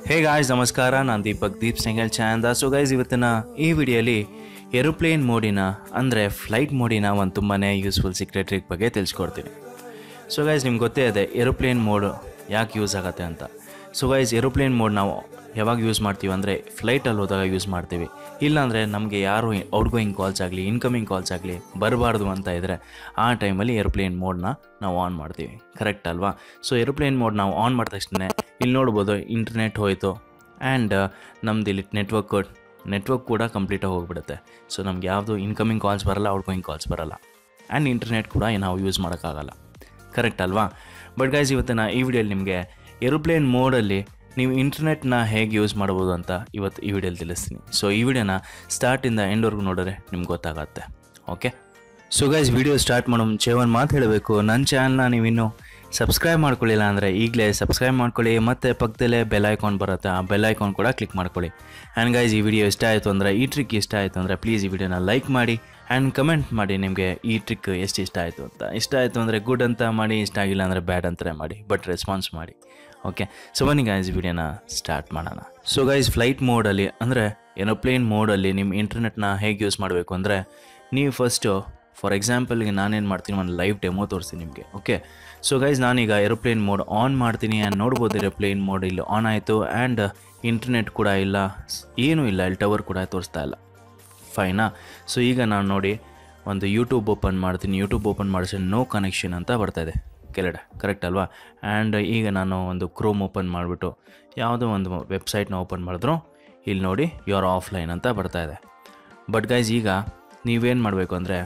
ಹೇ guys ನಮಸ್ಕಾರ ನಾನು ದೀಪಕ್ ದೀಪ್ ಸಿಂಗಲ್ ಚಾಂದ ಸೊ ಗೈಸ್ ಇವತ್ತಿನ ಈ ವಿಡಿಯೋಲಿ ಏರೋಪ್ಲೇನ್ ಮೋಡಿನ ಅಂದರೆ ಫ್ಲೈಟ್ ಮೋಡಿನ ಒಂದು ತುಂಬಾ ಯೂಸ್ಫುಲ್ ಸೀಕ್ರೆಟ್ ಟ್ರಿಕ್ ಬಗ್ಗೆ ತಿಳಿಸ್ಕೊಡ್ತೀನಿ ಸೊ ಗೈಸ್ ನಿಮ್ಗೆ ಗೊತ್ತೇ ಇದೆ ಏರೋಪ್ಲೇನ್ ಮೋಡ್ ಯಾಕೆ ಯೂಸ್ ಆಗುತ್ತೆ ಅಂತ ಸೊ ಗೈಸ್ ಏರೋಪ್ಲೇನ್ ಮೋಡ್ ನಾವು ಯಾವಾಗ ಯೂಸ್ ಮಾಡ್ತೀವಿ ಅಂದರೆ ಫ್ಲೈಟಲ್ಲಿ ಹೋದಾಗ ಯೂಸ್ ಮಾಡ್ತೀವಿ ಇಲ್ಲಾಂದರೆ ನಮಗೆ ಯಾರು ಔಟ್ ಗೋಯಿಂಗ್ ಕಾಲ್ಸ್ ಆಗಲಿ ಇನ್ಕಮಿಂಗ್ ಕಾಲ್ಸ್ ಆಗಲಿ ಬರಬಾರ್ದು ಅಂತ ಇದ್ದರೆ ಆ ಟೈಮಲ್ಲಿ ಏರೋಪ್ಲೇನ್ ಮೋಡ್ನ ನಾವು ಆನ್ ಮಾಡ್ತೀವಿ ಕರೆಕ್ಟ್ ಅಲ್ವಾ ಸೊ ಏರೋಪ್ಲೇನ್ ಮೋಡ್ ನಾವು ಆನ್ ಮಾಡಿದ ತಕ್ಷಣ ಇಲ್ಲಿ ನೋಡ್ಬೋದು ಇಂಟರ್ನೆಟ್ ಹೋಯಿತು ಆ್ಯಂಡ್ ನಮ್ದು ಇಲ್ಲಿ ನೆಟ್ವರ್ಕ್ ನೆಟ್ವರ್ಕ್ ಕೂಡ ಕಂಪ್ಲೀಟಾಗಿ ಹೋಗಿಬಿಡುತ್ತೆ ಸೊ ನಮ್ಗೆ ಯಾವುದು ಇನ್ಕಮಿಂಗ್ ಕಾಲ್ಸ್ ಬರಲ್ಲ ಔಟ್ ಗೋಯಿಂಗ್ ಕಾಲ್ಸ್ ಬರಲ್ಲ ಆ್ಯಂಡ್ ಇಂಟರ್ನೆಟ್ ಕೂಡ ನಾವು ಯೂಸ್ ಮಾಡೋಕ್ಕಾಗಲ್ಲ ಕರೆಕ್ಟ್ ಅಲ್ವಾ ಬಟ್ ಗೈಸ್ ಇವತ್ತಿನ ಈ ವಿಡಿಯೋಲಿ ನಿಮಗೆ ಏರೋಪ್ಲೇನ್ ಮೋಡಲ್ಲಿ ನೀವು ಇಂಟರ್ನೆಟ್ನ ಹೇಗೆ ಯೂಸ್ ಮಾಡ್ಬೋದು ಅಂತ ಇವತ್ತು ಈ ವಿಡಿಯೋಲಿ ತಿಳಿಸ್ತೀನಿ ಸೊ ಈ ವಿಡಿಯೋನ ಸ್ಟಾರ್ಟಿಂದ ಎಂಡ್ವರೆಗೂ ನೋಡಿದ್ರೆ ನಿಮ್ಗೆ ಗೊತ್ತಾಗತ್ತೆ okay so guys video start ಮಾಡೋ ಮುಂಚೆ ಒಂದು ಮಾತು ಹೇಳಬೇಕು ನನ್ನ ಚಾನಲ್ನ ನೀವಿನ್ನೂ ಸಬ್ಸ್ಕ್ರೈಬ್ ಮಾಡ್ಕೊಳ್ಳಿಲ್ಲ ಅಂದರೆ ಈಗಲೇ ಸಬ್ಸ್ಕ್ರೈಬ್ ಮಾಡ್ಕೊಳ್ಳಿ ಮತ್ತು ಪಕ್ಕದಲ್ಲೇ ಬೆಲ್ ಐಕಾನ್ ಬರುತ್ತೆ ಆ ಬೆಲ್ ಐಕಾನ್ ಕೂಡ ಕ್ಲಿಕ್ ಮಾಡ್ಕೊಳ್ಳಿ ಆ್ಯಂಡ್ ಗೈಸ್ ಈ ವಿಡಿಯೋ ಇಷ್ಟ ಆಯಿತು ಅಂದರೆ ಈ ಟ್ರಿಕ್ ಇಷ್ಟ ಆಯಿತು ಅಂದರೆ ಪ್ಲೀಸ್ ಈ ವಿಡಿಯೋನ ಲೈಕ್ ಮಾಡಿ ಆ್ಯಂಡ್ ಕಮೆಂಟ್ ಮಾಡಿ ನಿಮಗೆ ಈ ಟ್ರಿಕ್ ಎಷ್ಟು ಇಷ್ಟ ಆಯಿತು ಅಂತ ಇಷ್ಟ ಆಯಿತು ಅಂದರೆ ಗುಡ್ ಅಂತ ಮಾಡಿ ಇಷ್ಟ ಆಗಿಲ್ಲ ಅಂದರೆ ಬ್ಯಾಡ್ ಅಂತಾರೆ ಮಾಡಿ ಬಟ್ ರೆಸ್ಪಾನ್ಸ್ ಮಾಡಿ ಓಕೆ ಸೊ ಬನ್ನಿ ಗೈಸ್ ವಿಡಿಯೋನ ಸ್ಟಾರ್ಟ್ ಮಾಡೋಣ ಸೊ ಗೈಸ್ ಫ್ಲೈಟ್ ಮೋಡಲ್ಲಿ ಅಂದರೆ ಏರೋಪ್ಲೇನ್ ಮೋಡಲ್ಲಿ ನಿಮ್ಮ ಇಂಟರ್ನೆಟ್ನ ಹೇಗೆ ಯೂಸ್ ಮಾಡಬೇಕು ಅಂದರೆ ನೀವು ಫಸ್ಟು ಫಾರ್ ಎಕ್ಸಾಂಪಲ್ಗೆ ನಾನೇನು ಮಾಡ್ತೀನಿ ಒಂದು ಲೈವ್ ಡೆಮೋ ತೋರಿಸ್ತೀನಿ ನಿಮಗೆ ಓಕೆ ಸೊ ಗೈಸ್ ನಾನೀಗ ಏರೋಪ್ಲೇನ್ ಮೋಡ್ ಆನ್ ಮಾಡ್ತೀನಿ ಆ್ಯಂಡ್ ನೋಡ್ಬೋದು ಏರೋಪ್ಲೇನ್ ಮೋಡ್ ಇಲ್ಲಿ ಆನ್ ಆಯಿತು ಆ್ಯಂಡ್ ಇಂಟರ್ನೆಟ್ ಕೂಡ ಇಲ್ಲ ಏನೂ ಇಲ್ಲ ಇಲ್ಲಿ ಟವರ್ ಕೂಡ ತೋರಿಸ್ತಾ ಇಲ್ಲ ಫೈನಾ ಸೊ ಈಗ ನಾನು ನೋಡಿ ಒಂದು ಯೂಟ್ಯೂಬ್ ಓಪನ್ ಮಾಡ್ತೀನಿ ಯೂಟ್ಯೂಬ್ ಓಪನ್ ಮಾಡಿಸಿ ನೋ ಕನೆಕ್ಷನ್ ಅಂತ ಬರ್ತಾಯಿದೆ ಕೆಳಗಡೆ ಕರೆಕ್ಟ್ ಅಲ್ವಾ ಆ್ಯಂಡ್ ಈಗ ನಾನು ಒಂದು ಕ್ರೋಮ್ ಓಪನ್ ಮಾಡಿಬಿಟ್ಟು ಯಾವುದೋ ಒಂದು ವೆಬ್ಸೈಟ್ನ ಓಪನ್ ಮಾಡಿದ್ರು ಇಲ್ಲಿ ನೋಡಿ ಯು ಆರ್ ಆಫ್ಲೈನ್ ಅಂತ ಬರ್ತಾಯಿದೆ ಬಟ್ ಗೈಸ್ ಈಗ ನೀವೇನು ಮಾಡಬೇಕು ಅಂದರೆ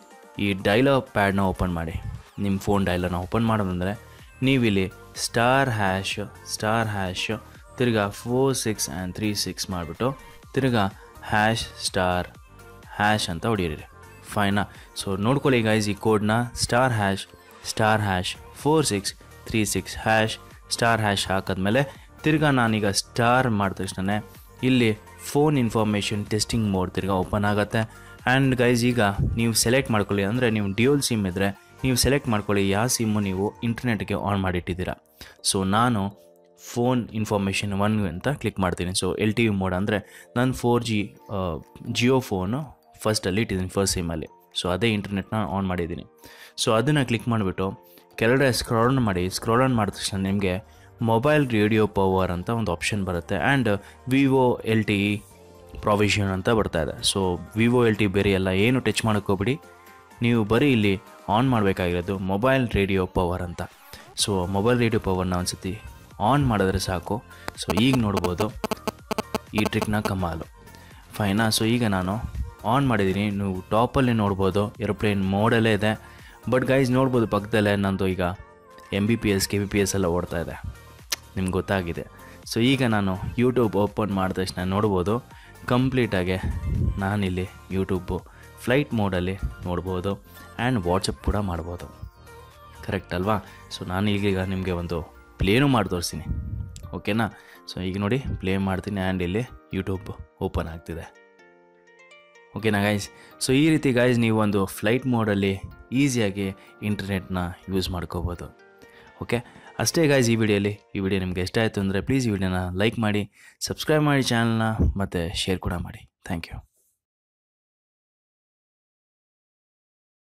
ಈ ಡೈಲರ್ ಪ್ಯಾಡ್ನ ಓಪನ್ ಮಾಡಿ ನಿಮ್ಮ ಫೋನ್ ಡೈಲರ್ನ ಓಪನ್ ಮಾಡೋದಂದರೆ ನೀವಿಲ್ಲಿ ಸ್ಟಾರ್ ಹ್ಯಾಶ್ ಸ್ಟಾರ್ ಹ್ಯಾಶ್ ತಿರ್ಗಾ four six and three six ಮಾಡಿಬಿಟ್ಟು ತಿರ್ಗಾ ಹ್ಯಾಶ್ ಸ್ಟಾರ್ ಹ್ಯಾಶ್ ಅಂತ ಹೊಡೀರಿ ಫೈನಾ ಸೊ ನೋಡ್ಕೊಳ್ಳಿ ಗೈಸ್ ಈ ಕೋಡ್ನ star hash star hash four six three six hash star hash ಹಾಕಿದ್ಮೇಲೆ ತಿರ್ಗಾ ನಾನೀಗ ಸ್ಟಾರ್ ಮಾಡಿದ ತಕ್ಷಣ ಇಲ್ಲಿ ಫೋನ್ ಇನ್ಫಾರ್ಮೇಷನ್ ಟೆಸ್ಟಿಂಗ್ ಮೋಡ್ ತಿರ್ಗಾ ಓಪನ್ ಆಗುತ್ತೆ ಆ್ಯಂಡ್ ಗೈಸ್ ಈಗ ನೀವು ಸೆಲೆಕ್ಟ್ ಮಾಡ್ಕೊಳ್ಳಿ ಅಂದರೆ ನೀವು ಡ್ಯೂಯಲ್ ಸಿಮ್ ಇದ್ದರೆ ನೀವು ಸೆಲೆಕ್ಟ್ ಮಾಡ್ಕೊಳ್ಳಿ ಯಾವ ಸಿಮ್ಮು ನೀವು ಇಂಟರ್ನೆಟ್ಗೆ ಆನ್ ಮಾಡಿಟ್ಟಿದ್ದೀರಾ ಸೊ ನಾನು ಫೋನ್ ಇನ್ಫಾರ್ಮೇಷನ್ ಒನ್ ಅಂತ ಕ್ಲಿಕ್ ಮಾಡ್ತೀನಿ so L T V mode ಅಂದರೆ ನಾನು ಫೋರ್ ಜಿ ಜಿಯೋ ಫೋನು ಫಸ್ಟಲ್ಲಿ ಇಟ್ಟಿದ್ದೀನಿ ಫಸ್ಟ್ ಸಿಮ್ಮಲ್ಲಿ ಸೊ ಅದೇ ಇಂಟರ್ನೆಟ್ನ ಆನ್ ಮಾಡಿದ್ದೀನಿ ಸೊ ಅದನ್ನು ಕ್ಲಿಕ್ ಮಾಡಿಬಿಟ್ಟು ಕೆಳಗಡೆ ಸ್ಕ್ರಾಲ್ ಮಾಡಿ ಸ್ಕ್ರಾಲ್ ಆನ್ ಮಾಡಿದ ತಕ್ಷಣ ನಿಮಗೆ ಮೊಬೈಲ್ ರೇಡಿಯೋ ಪವರ್ ಅಂತ ಒಂದು ಆಪ್ಷನ್ ಬರುತ್ತೆ and Vivo L T E provision ಅಂತ ಬರ್ತಾ ಇದೆ ಸೊ ವಿವೋ ಎಲ್ ಟಿ ಬೇರೆ ಎಲ್ಲ ಏನು ಟಚ್ ಮಾಡೋಕ್ಕೋಗ್ಬಿಡಿ ನೀವು ಬರೀ ಇಲ್ಲಿ ಆನ್ ಮಾಡಬೇಕಾಗಿರೋದು ಮೊಬೈಲ್ ರೇಡಿಯೋ ಪವರ್ ಅಂತ ಸೊ ಮೊಬೈಲ್ ರೇಡಿಯೋ ಪವರ್ನ ಒಂದ್ಸತಿ ಆನ್ ಮಾಡಿದ್ರೆ ಸಾಕು ಸೊ ಈಗ ನೋಡ್ಬೋದು ಈ ಟ್ರಿಕ್ನ ಕಮಾಲು ಫೈನಾ ಸೊ ಈಗ ನಾನು ಆನ್ ಮಾಡಿದ್ದೀನಿ ನೀವು ಟಾಪಲ್ಲಿ ನೋಡ್ಬೋದು ಏರೋಪ್ಲೇನ್ ಮೋಡಲ್ಲೇ ಇದೆ ಬಟ್ ಗೈಸ್ ನೋಡ್ಬೋದು ಪಕ್ಕದಲ್ಲೇ ನಂದು ಈಗ M B P S K B P S ಎಲ್ಲ ಓಡ್ತಾ ಇದೆ ನಿಮ್ಗೆ ಗೊತ್ತಾಗಿದೆ ಸೊ ಈಗ ನಾನು ಯೂಟ್ಯೂಬ್ ಓಪನ್ ಮಾಡಿದ ತಕ್ಷಣ ನೋಡ್ಬೋದು ಕಂಪ್ಲೀಟಾಗಿ ನಾನಿಲ್ಲಿ ಯೂಟ್ಯೂಬು ಫ್ಲೈಟ್ ಮೋಡಲ್ಲಿ ನೋಡ್ಬೋದು ಆ್ಯಂಡ್ ವಾಟ್ಸಪ್ ಕೂಡ ಮಾಡ್ಬೋದು ಕರೆಕ್ಟ್ ಅಲ್ವಾ ಸೊ ನಾನು ಈಗೀಗ ನಿಮಗೆ ಒಂದು ಪ್ಲೇನೂ ಮಾಡಿ ತೋರಿಸ್ತೀನಿ ಓಕೆನಾ ಸೊ ಈಗ ನೋಡಿ ಪ್ಲೇ ಮಾಡ್ತೀನಿ ಆ್ಯಂಡ್ ಇಲ್ಲಿ ಯೂಟ್ಯೂಬ್ ಓಪನ್ ಆಗ್ತಿದೆ ಓಕೆನಾ ಗೈಸ್ ಸೊ ಈ ರೀತಿ ಗೈಸ್ ನೀವು ಒಂದು ಫ್ಲೈಟ್ ಮೋಡಲ್ಲಿ ಈಸಿಯಾಗಿ ಇಂಟರ್ನೆಟ್ನ ಯೂಸ್ ಮಾಡ್ಕೋಬೋದು ಓಕೆ ಅಷ್ಟೇ ಗೈಸ್ ಈ ವಿಡಿಯೋಲಿ ಈ ವಿಡಿಯೋ ನಿಮಗೆ ಇಷ್ಟ ಆಯಿತು ಅಂದರೆ ಪ್ಲೀಸ್ ಈ ವಿಡಿಯೋನ ಲೈಕ್ ಮಾಡಿ ಸಬ್ಸ್ಕ್ರೈಬ್ ಮಾಡಿ ಚಾನಲ್ನ ಮತ್ತು ಶೇರ್ ಕೂಡ ಮಾಡಿ ಥ್ಯಾಂಕ್ ಯು